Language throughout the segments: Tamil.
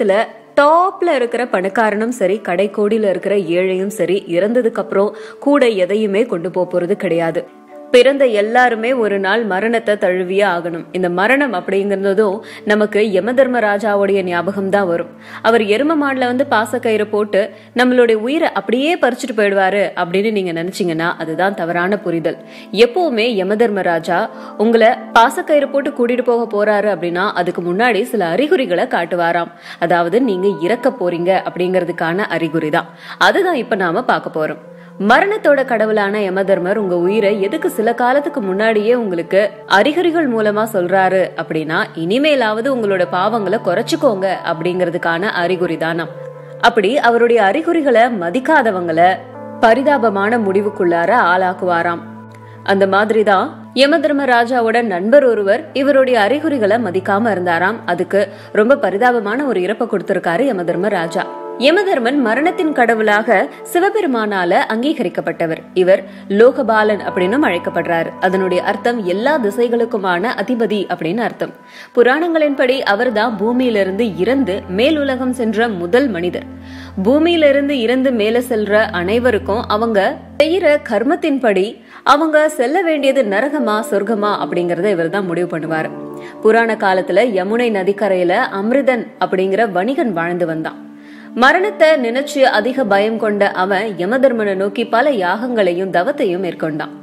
உலகத்துல டாப்ல இருக்கிற பணக்காரனும் சரி கடைக்கோடியில இருக்கிற ஏழையும் சரி இறந்ததுக்கு அப்புறம் கூட எதையுமே கொண்டு போக போறது கிடையாது பிறந்த எல்லாருமே ஒரு நாள் மரணத்தை தழுவியே ஆகணும் இந்த மரணம் அப்படிங்கிறதும் நமக்கு யம தர்மராஜாவுடைய ஞாபகம் தான் வரும் அவர் எரும மாடுல வந்து பாசக்கயிறு போட்டு நம்மளுடைய உயிரை அப்படியே பறிச்சுட்டு போயிடுவாரு அப்படின்னு நீங்க நினைச்சீங்கன்னா அதுதான் தவறான புரிதல் எப்பவுமே யம தர்மராஜா உங்களை பாசக்கயிறு போட்டு கூட்டிட்டு போக போறாரு அப்படின்னா அதுக்கு முன்னாடி சில அறிகுறிகளை காட்டுவாராம் அதாவது நீங்க இறக்க போறீங்க அப்படிங்கிறதுக்கான அறிகுறி தான் அதுதான் இப்ப நாம பார்க்க போறோம் மரணத்தோட கடவுளான யமதர்மர் உங்க உயிரை எதுக்கு சில காலத்துக்கு முன்னாடியே உங்களுக்கு அறிகுறிகள் மூலமா சொல்றாரு அப்படின்னா இனிமேலாவது உங்களோட பாவங்களை குறைச்சுக்கோங்க அப்படிங்கிறதுக்கான அறிகுறி தானாம் அப்படி அவருடைய அறிகுறிகளை மதிக்காதவங்கள பரிதாபமான முடிவுக்குள்ளார ஆளாக்குவாராம் அந்த மாதிரிதான் யமதர்ம ராஜாவோட நண்பர் ஒருவர் இவருடைய அறிகுறிகளை மதிக்காம இருந்தாராம் அதுக்கு ரொம்ப பரிதாபமான ஒரு இறப்பை கொடுத்திருக்காரு யமதர்ம ராஜா யமதர்மன் மரணத்தின் கடவுளாக சிவபெருமானால அங்கீகரிக்கப்பட்டவர் இவர் லோகபாலன் அப்படின்னும் அழைக்கப்படுறாரு அதனுடைய அர்த்தம் எல்லா திசைகளுக்குமான அதிபதி அப்படின்னு அர்த்தம் புராணங்களின்படி அவர்தான் பூமியிலிருந்து இறந்து மேலுலகம் சென்ற முதல் மனிதர் பூமியிலிருந்து இறந்து மேல செல்ற அனைவருக்கும் அவங்க செய்யற கர்மத்தின்படி அவங்க செல்ல வேண்டியது நரகமா சொர்க்கமா அப்படிங்கறத இவர் தான் முடிவு பண்ணுவாரு புராண காலத்துல யமுனை நதிக்கரையில அமிர்தன் அப்படிங்கிற வணிகன் வாழ்ந்து வந்தான் மரணத்தை நினைச்சு அதிக பயம் கொண்ட அவன் யமதர்மனை நோக்கி பல யாகங்களையும் தவத்தையும் மேற்கொண்டான்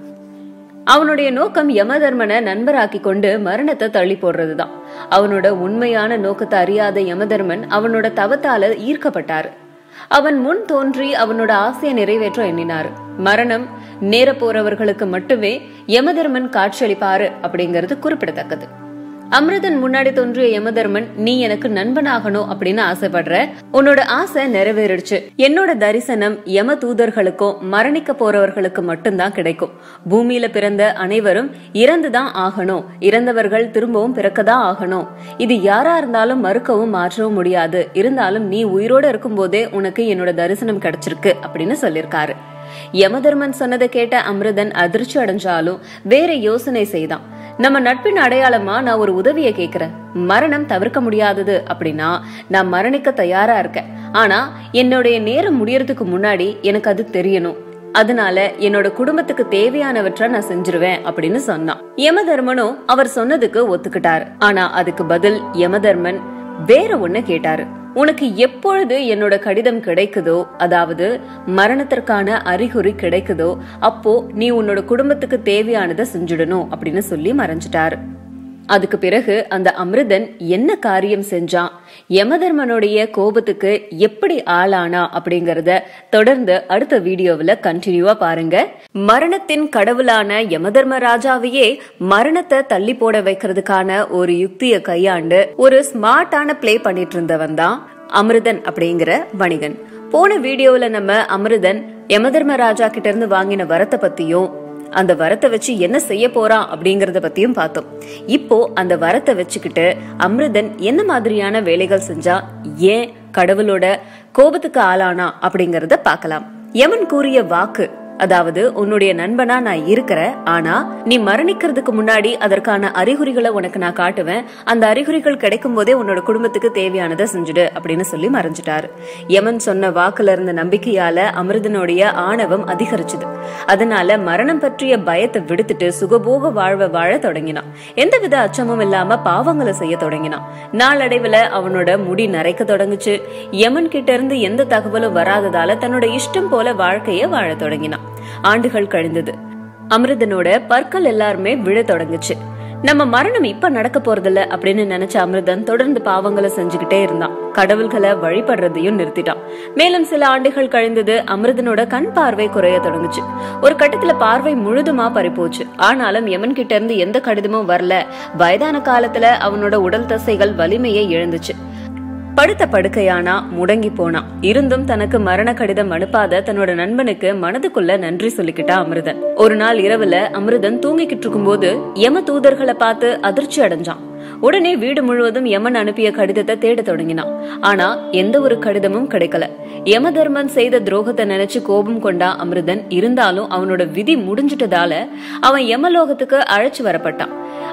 அவனுடைய நோக்கம் யமதர்மனை நண்பராக்கி கொண்டு மரணத்தை தள்ளி போடுறதுதான் அவனோட உண்மையான நோக்கத்தை அறியாத யமதர்மன் அவனோட தவத்தால ஈர்க்கப்பட்டாரு அவன் முன் தோன்றி அவனோட ஆசையை நிறைவேற்ற எண்ணினாரு மரணம் நேர போறவர்களுக்கு மட்டுமே யமதர்மன் காட்சியளிப்பாரு அப்படிங்கிறது குறிப்பிடத்தக்கது அமிர்தன் முன்னாடி தோன்றிய யமதர்மன் நீ எனக்கு நண்பனாகணும் அப்படின்னு ஆசைப்படுற உன்னோட ஆசை நிறைவேறிடுச்சு என்னோட தரிசனம் யம தூதர்களுக்கும் மரணிக்க போறவர்களுக்கு மட்டும்தான் கிடைக்கும் பூமியில பிறந்த அனைவரும் இறந்துதான் ஆகணும் இறந்தவர்கள் திரும்பவும் பிறக்கதான் ஆகணும் இது யாரா இருந்தாலும் மறுக்கவும் மாற்றவும் முடியாது இருந்தாலும் நீ உயிரோட இருக்கும் போதே உனக்கு என்னோட தரிசனம் கிடைச்சிருக்கு அப்படின்னு சொல்லிருக்காரு யமதர்மன் சொன்னதை கேட்ட அமிர்தன் அதிர்ச்சி அடைஞ்சாலும் வேற யோசனை செய்தான் நம்ம நட்பின் அடையாளமா நான் ஒரு உதவியை கேக்குறேன் மரணம் தவிர்க்க முடியாதது அப்படின்னா நான் மரணிக்க தயாரா இருக்கேன் ஆனா என்னுடைய நேரம் முடியறதுக்கு முன்னாடி எனக்கு அது தெரியணும் அதனால என்னோட குடும்பத்துக்கு தேவையானவற்றை நான் செஞ்சிருவேன் அப்படின்னு சொன்னான் யமதர்மனும் அவர் சொன்னதுக்கு ஒத்துக்கிட்டாரு ஆனா அதுக்கு பதில் யமதர்மன் வேற ஒண்ணு கேட்டாரு உனக்கு எப்பொழுது என்னோட கடிதம் கிடைக்குதோ அதாவது மரணத்திற்கான அறிகுறி கிடைக்குதோ அப்போ நீ உன்னோட குடும்பத்துக்கு தேவையானதை செஞ்சிடணும் அப்படின்னு சொல்லி மறைஞ்சிட்டாரு அதுக்கு பிறகு அந்த அமிர்தன் என்ன காரியம் செஞ்சான் யமதர்மனுடைய கோபத்துக்கு எப்படி ஆளானா அப்படிங்கறத தொடர்ந்து அடுத்த வீடியோவில் கண்டினியூவா பாருங்க மரணத்தின் கடவுளான யமதர்ம ராஜாவையே மரணத்தை தள்ளி போட வைக்கிறதுக்கான ஒரு யுக்தியை கையாண்டு ஒரு ஸ்மார்ட்டான பிளே பண்ணிட்டு இருந்தவன் தான் அமிர்தன் அப்படிங்கிற வணிகன் போன வீடியோல நம்ம அமிர்தன் யமதர்ம ராஜா கிட்ட இருந்து வாங்கின வரத்தை பத்தியும் அந்த வரத்தை வச்சு என்ன செய்ய போறான் அப்படிங்கறத பத்தியும் பார்த்தோம் இப்போ அந்த வரத்தை வச்சுக்கிட்டு அமிர்தன் என்ன மாதிரியான வேலைகள் செஞ்சா ஏன் கடவுளோட கோபத்துக்கு ஆளானா அப்படிங்கறத பார்க்கலாம் யமன் கூறிய வாக்கு அதாவது உன்னுடைய நண்பனா நான் இருக்கிறேன் ஆனா நீ மரணிக்கிறதுக்கு முன்னாடி அதற்கான அறிகுறிகளை உனக்கு நான் காட்டுவேன் அந்த அறிகுறிகள் கிடைக்கும் போதே உன்னோட குடும்பத்துக்கு தேவையானதை செஞ்சுடு அப்படின்னு சொல்லி மறைஞ்சிட்டாரு யமன் சொன்ன வாக்குல இருந்த நம்பிக்கையால அமிர்தனுடைய ஆணவம் அதிகரிச்சுது அதனால மரணம் பற்றிய பயத்தை விடுத்துட்டு சுகபோக வாழ்வை வாழ தொடங்கினான் எந்தவித அச்சமும் இல்லாம பாவங்களை செய்ய தொடங்கினான் நாளடைவுல அவனோட முடி நரைக்க தொடங்குச்சு யமன் கிட்ட இருந்து எந்த தகவலும் வராததால தன்னோட இஷ்டம் போல வாழ்க்கைய வாழ தொடங்கினான் ஆண்டுகள் கழிந்தது அமிர்தனோட பற்கள் எல்லாருமே விழ தொடங்குச்சு நம்ம மரணம் இப்ப நடக்க போறதில்ல அப்படின்னு நினைச்ச அமிர்தன் தொடர்ந்து பாவங்களை செஞ்சுக்கிட்டே இருந்தான் கடவுள்களை வழிபடுறதையும் நிறுத்திட்டான் மேலும் சில ஆண்டுகள் கழிந்தது அமிர்தனோட கண் பார்வை குறைய தொடங்குச்சு ஒரு கட்டத்துல பார்வை முழுதுமா பறிப்போச்சு ஆனாலும் யமன் கிட்ட இருந்து எந்த கடிதமும் வரல வயதான காலத்துல அவனோட உடல் தசைகள் வலிமையை இழந்துச்சு படுத்த படுக்கையானா முடங்கி போனான் இருந்தும் தனக்கு மரண கடிதம் அனுப்பாத தன்னோட நண்பனுக்கு மனதுக்குள்ள நன்றி சொல்லிக்கிட்டா அமிர்தன் ஒரு நாள் இரவுல அமிர்தன் தூங்கிக்கிட்டு இருக்கும்போது யம தூதர்களை பார்த்து அதிர்ச்சி அடைஞ்சான் உடனே வீடு முழுவதும் யமன் அனுப்பிய கடிதத்தை தேட தொடங்கினான் ஆனா எந்த ஒரு கடிதமும் கிடைக்கல யமதர்மன் செய்த துரோகத்தை நினைச்சு கோபம் கொண்டா அமிர்தன் இருந்தாலும் அவனோட விதி முடிஞ்சிட்டதால அவன் யமலோகத்துக்கு அழைச்சு வரப்பட்டான்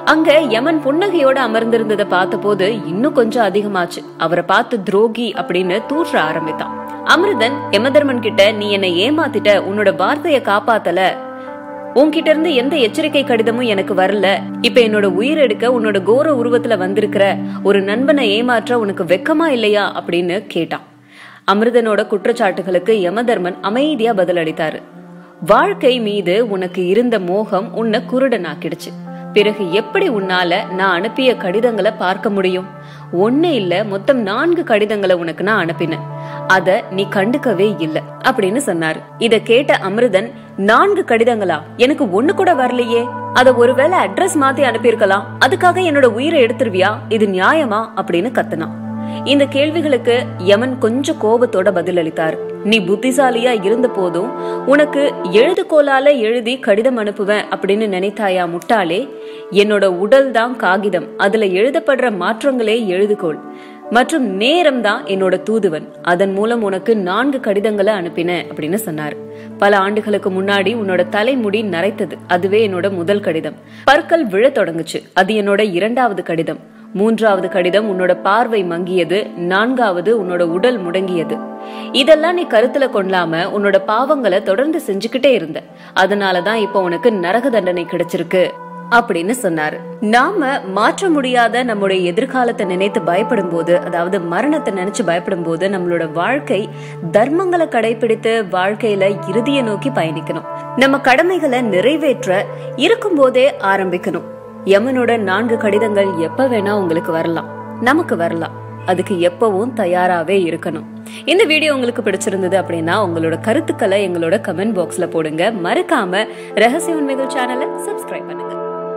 அங்க யமன் புன்னகையோட அமர்ந்திருந்ததை பார்த்தபோது இன்னும் கொஞ்சம் அதிகமாச்சு அவரை பார்த்து துரோகி அப்படின்னு தூற்ற ஆரம்பித்தான் அமிர்தன் யமதர்மன் கிட்ட நீ என்னை ஏமாத்திட்ட உன்னோட வார்த்தைய காப்பாத்தல உன்கிட்ட இருந்து எந்த எச்சரிக்கை கடிதமும் எனக்கு வரல இப்ப என்னோட உயிர் எடுக்க உன்னோட கோர உருவத்துல வந்திருக்கிற ஒரு நண்பனை ஏமாற்ற உனக்கு வெக்கமா இல்லையா அப்படின்னு கேட்டான் அமிர்தனோட குற்றச்சாட்டுகளுக்கு யமதர்மன் அமைதியா பதிலளித்தாரு வாழ்க்கை மீது உனக்கு இருந்த மோகம் உன்னை குருடனாக்கிடுச்சு பிறகு எப்படி உன்னால நான் அனுப்பிய கடிதங்களை பார்க்க முடியும் ஒண்ணு இல்ல மொத்தம் நான்கு கடிதங்களை உனக்கு நான் அனுப்பினேன் அத நீ கண்டுக்கவே இல்ல அப்படின்னு சொன்னாரு இத கேட்ட அமிர்தன் நான்கு கடிதங்களா எனக்கு ஒண்ணு கூட வரலையே அத ஒருவேளை அட்ரஸ் மாத்தி அனுப்பியிருக்கலாம் அதுக்காக என்னோட உயிரை எடுத்துருவியா இது நியாயமா அப்படின்னு கத்துனான் இந்த கேள்விகளுக்கு யமன் கொஞ்சம் கோபத்தோட பதிலளித்தார் நீ புத்திசாலியா இருந்த போதும் உனக்கு எழுதுகோலால எழுதி கடிதம் அனுப்புவேன் அப்படின்னு நினைத்தாயா முட்டாளே என்னோட உடல் தான் காகிதம் அதுல எழுதப்படுற மாற்றங்களே எழுதுகோள் மற்றும் நேரம் தான் என்னோட தூதுவன் அதன் மூலம் உனக்கு நான்கு கடிதங்களை அனுப்பினேன் அப்படின்னு சொன்னார் பல ஆண்டுகளுக்கு முன்னாடி உன்னோட தலைமுடி நரைத்தது அதுவே என்னோட முதல் கடிதம் பற்கள் விழத் தொடங்குச்சு அது என்னோட இரண்டாவது கடிதம் மூன்றாவது கடிதம் உன்னோட பார்வை மங்கியது நான்காவது உன்னோட உடல் முடங்கியது இதெல்லாம் நீ கருத்துல கொள்ளாம உன்னோட பாவங்களை தொடர்ந்து செஞ்சுக்கிட்டே இருந்த அதனாலதான் இப்ப உனக்கு நரக தண்டனை கிடைச்சிருக்கு அப்படின்னு சொன்னாரு நாம மாற்ற முடியாத நம்முடைய எதிர்காலத்தை நினைத்து பயப்படும் போது அதாவது மரணத்தை நினைச்சு பயப்படும் போது நம்மளோட வாழ்க்கை தர்மங்களை கடைபிடித்து வாழ்க்கையில இறுதியை நோக்கி பயணிக்கணும் நம்ம கடமைகளை நிறைவேற்ற இருக்கும் போதே ஆரம்பிக்கணும் யமனோட நான்கு கடிதங்கள் எப்ப வேணா உங்களுக்கு வரலாம் நமக்கு வரலாம் அதுக்கு எப்பவும் தயாராவே இருக்கணும் இந்த வீடியோ உங்களுக்கு பிடிச்சிருந்தது அப்படின்னா உங்களோட கருத்துக்களை எங்களோட கமெண்ட் பாக்ஸ்ல போடுங்க மறக்காம ரகசிய உண்மைகள் சேனலை சப்ஸ்கிரைப் பண்ணுங்க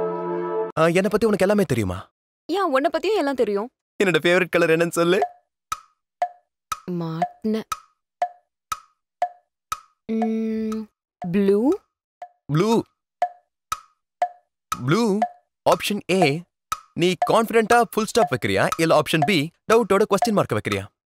ஆ, என்னை பத்தி உனக்கு எல்லாமே தெரியுமா ஏன் உன்னை பத்தியும் எல்லாம் தெரியும் என்னோட ஃபேவரட் கலர் என்னன்னு சொல்லு மாட்டின blue blue blue option A நீ கான்ஃபிடென்ட்டா ஃபுல் ஸ்டாப் வைக்கிறியா இல்ல ஆப்ஷன் பி டவுட்டோட கொஸ்டின் மார்க் வைக்கிறியா